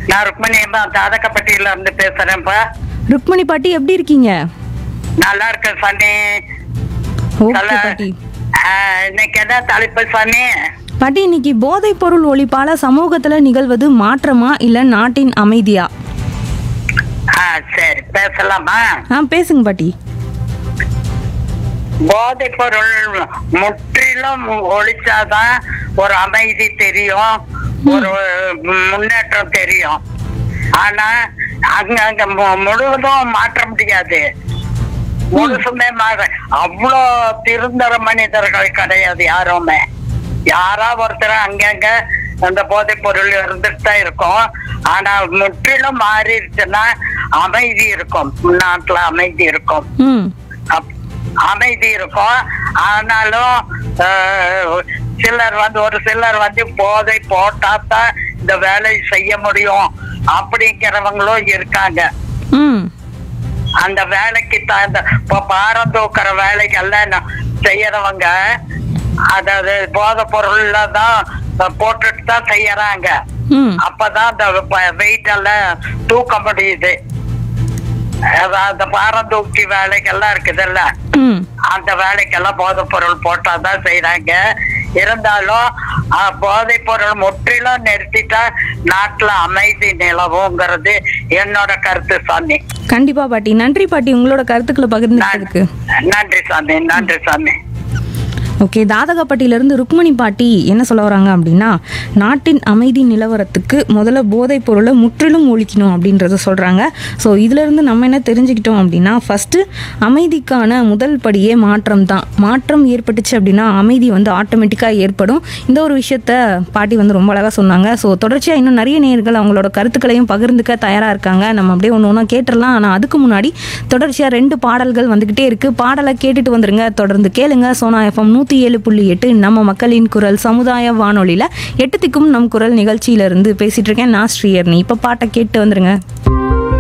நான் ருக்மணி அம்மா தாதகப்பட்டியில இருந்து பேசுறேன்ப்பா ருக்மணி பாட்டி எப்படி இருக்கீங்க நல்லா இருக்கேன் சாமி ஓகே நல்லா- பாட்டி ஆ, இன்னைக்கு என்ன தலைப்பு சாமி பாட்டி இன்னைக்கு போதைப் பொருள் ஒழிப்பால சமூகத்துல நிகழ்வது மாற்றமா இல்ல நாட்டின் அமைதியா ஆ சரி பேசலாமா ஆ பேசுங்க பாட்டி போதைப் பொருள் முற்றிலும் ஒழிச்சாதான் ஒரு அமைதி தெரியும் ஒரு முன்னேற்றம் தெரியும் ஆனா அங்க அங்க மு- முழுவதும் மாற்ற முடியாது முழுசுமே மாற அவ்வளோ திருந்தர மனிதர்கள் கிடையாது யாருமே யாரா ஒருத்தர் அங்கங்க அந்த போதைப் பொருள் இருந்துட்டு தான் இருக்கும் ஆனா முற்றிலும் மாறிடுச்சுன்னா அமைதி இருக்கும் நாட்டுல அமைதி இருக்கும் ம் அப்- அமைதி இருக்கும் ஆனாலும் அஹ், சிலர் வந்து ஒரு சிலர் வந்து போதை போட்டா தான் இந்த வேலையை செய்ய முடியும் அப்படிங்கிறவங்களும் இருக்காங்க ம் அந்த வேலைக்கு தகுந்த இப்போ பாரம் தூக்குற வேலைகள்லாம் ந- செய்யறவங்க அதாவது போதை பொருள்ல தான் போட்டுட்டு தான் செய்யறாங்க ம் அப்பதான் அந்த வெயிட் எல்லாம் தூக்க முடியுது அதாவது அந்த பாரம் தூக்கி வேலைகள்லாம் இருக்குதுல்ல ம் அந்த வேலைக்கெல்லாம் போதைப் பொருள் போட்டாதான் செய்யறாங்க இருந்தாலும் அஹ், போதைப் பொருள் முற்றிலும் நிறுத்திட்டா நாட்டுல அமைதி நிலவுங்கிறது என்னோட கருத்து சாமி கண்டிப்பா பாட்டி நன்றி பாட்டி உங்களோட கருத்துக்களை பகிர்ந்துக்கிறதுக்கு நன்றி சாமி நன்றி சாமி ஓகே தாதகப்பட்டியிலிருந்து ருக்மணி பாட்டி என்ன சொல்ல வராங்க அப்படின்னா நாட்டின் அமைதி நிலவரத்துக்கு முதல்ல போதைப் பொருளை முற்றிலும் ஒழிக்கணும் அப்படின்றத சொல்கிறாங்க ஸோ இதிலிருந்து நம்ம என்ன தெரிஞ்சுக்கிட்டோம் அப்படின்னா ஃபஸ்ட்டு அமைதிக்கான முதல் படியே மாற்றம் தான் மாற்றம் ஏற்பட்டுச்சு அப்படின்னா அமைதி வந்து ஆட்டோமேட்டிக்காக ஏற்படும் இந்த ஒரு விஷயத்த பாட்டி வந்து ரொம்ப அழகாக சொன்னாங்க ஸோ தொடர்ச்சியாக இன்னும் நிறைய நேயர்கள் அவங்களோட கருத்துக்களையும் பகிர்ந்துக்க தயாராக இருக்காங்க நம்ம அப்படியே ஒன்று ஒன்றா கேட்டுடலாம் ஆனால் அதுக்கு முன்னாடி தொடர்ச்சியாக ரெண்டு பாடல்கள் வந்துக்கிட்டே இருக்குது பாடலை கேட்டுட்டு வந்துருங்க தொடர்ந்து கேளுங்க சோனா எஃப்எம் நூற்றி ஏழு புள்ளி எட்டு நம்ம மக்களின் குரல் சமுதாய வானொலியில் எட்டு திக்கும் நம் குரல் நிகழ்ச்சியிலிருந்து பேசிகிட்டு இருக்கேன் நான் ஸ்ரீயர்னி இப்போ பாட்டை கேட்டு வந்துருங்க